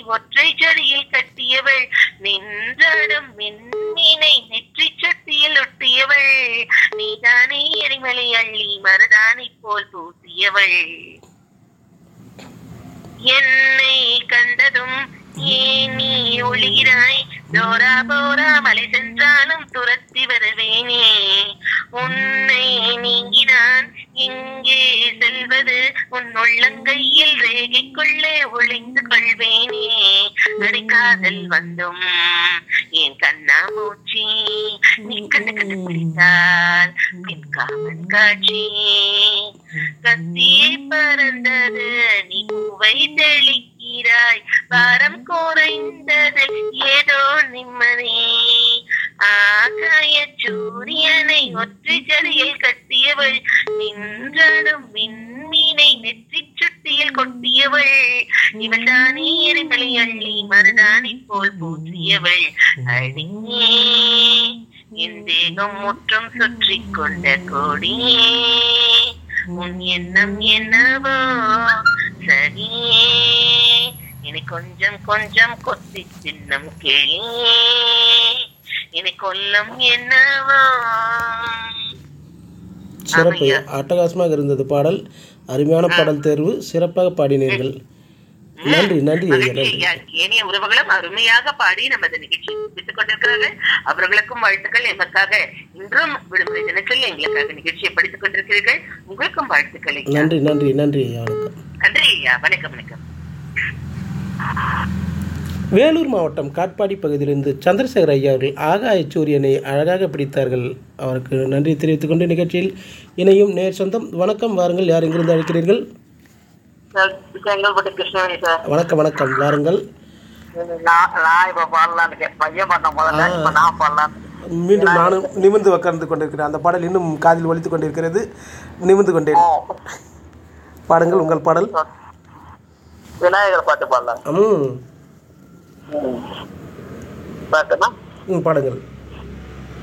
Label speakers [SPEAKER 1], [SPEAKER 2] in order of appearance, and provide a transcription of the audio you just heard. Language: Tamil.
[SPEAKER 1] ஒற்றை ஜடியில் கட்டியவள் நின்றாடும் மின்மீனை நெற்றி சட்டியில் ஒட்டியவள் நீதானே எரிமலை அள்ளி மருதானை போல் பூசியவள் என்னை கண்டதும் ஏன் நீ ஒளிகிறாய் டோரா போரா மலை சென்றாலும் துரத்தி வருவேனே உன்னை நீங்கினான் எங்கே செல்வது உன் உள்ளங்கையில் ரேகைக்குள்ளே ஒளிந்து கொள்வேனே அடிக்காதல் வந்தும் என் கண்ணா மூச்சி நீ கண்டு கண்டு பிடித்தால் பின் காமன் காட்சி கத்தியை பறந்தது நீ பூவை தெளிக்கிறாய் பாரம் குறைந்தது ஏதோ நிம்மதி ஆகாய சூரியனை ஒற்றை ஜடியில் கட்டியவள் நின்றடும் விண்மீனை நெற்றி சுட்டியில் கொட்டியவள் இவள் தானே எரிமலை அள்ளி மருதானை போல் பூசியவள் அடியே என் தேகம் முற்றும் சுற்றி கொண்ட கொடியே உன் எண்ணம் என்னவோ சரியே இனி கொஞ்சம் கொஞ்சம் கொத்தி சின்னம் கிளியே இனி கொல்லம் என்னவோ
[SPEAKER 2] சிறப்பு
[SPEAKER 1] ஆமையா.
[SPEAKER 2] அட்டகாசமாக இருந்தது பாடல் அருமையான பாடல் தேர்வு சிறப்பாக பாடினீர்கள் நன்றி நன்றி ஐயா
[SPEAKER 1] மகிழ்ச்சி
[SPEAKER 2] நன்றி
[SPEAKER 1] ஐயா. ஏனைய உறவுகளும் அருமையாக பாடி நமது நிகழ்ச்சி முடித்துக் கொண்டிருக்கிறார்கள் அவர்களுக்கும் வாழ்த்துக்கள் எமக்காக இன்றும் விடுமுறை தினத்தில் எங்களுக்காக நிகழ்ச்சியை படித்துக் கொண்டிருக்கிறீர்கள் உங்களுக்கும் வாழ்த்துக்கள் ஐயா.
[SPEAKER 2] நன்றி நன்றி நன்றி ஐயா வணக்கம்
[SPEAKER 1] நன்றி ஐயா வணக்கம் வணக்கம்
[SPEAKER 2] வேலூர் மாவட்டம் காட்பாடி பகுதியிலிருந்து சந்திரசேகர் ஐயா அவர்கள் ஆகாய சூரியனை அழகாக பிடித்தார்கள் அவருக்கு நன்றி தெரிவித்துக் கொண்டு நிகழ்ச்சியில் இணையும் நேர் சொந்தம் வணக்கம் வாருங்கள் யார் எங்கிருந்து அழைக்கிறீர்கள்
[SPEAKER 1] செங்கல்பட்டு கிருஷ்ணவேணி சார்
[SPEAKER 2] வணக்கம் வணக்கம் வாருங்கள்
[SPEAKER 1] நான் நான் இப்ப பாடலான்னு இருக்கேன் பையன் பண்ண முதல்ல இப்ப நான் பாடலாம்
[SPEAKER 2] மீண்டும் நானும் நிமிர்ந்து உட்கார்ந்து கொண்டிருக்கிறேன் அந்த பாடல் இன்னும் காதில் ஒலித்துக் கொண்டிருக்கிறது நிமிர்ந்து கொண்டேன் பாடுங்கள் உங்கள் பாடல்
[SPEAKER 1] விநாயகர் பாட்டு பாடலாம்
[SPEAKER 2] ம்
[SPEAKER 1] பாட்டுனா
[SPEAKER 2] ம், பாடுங்கள்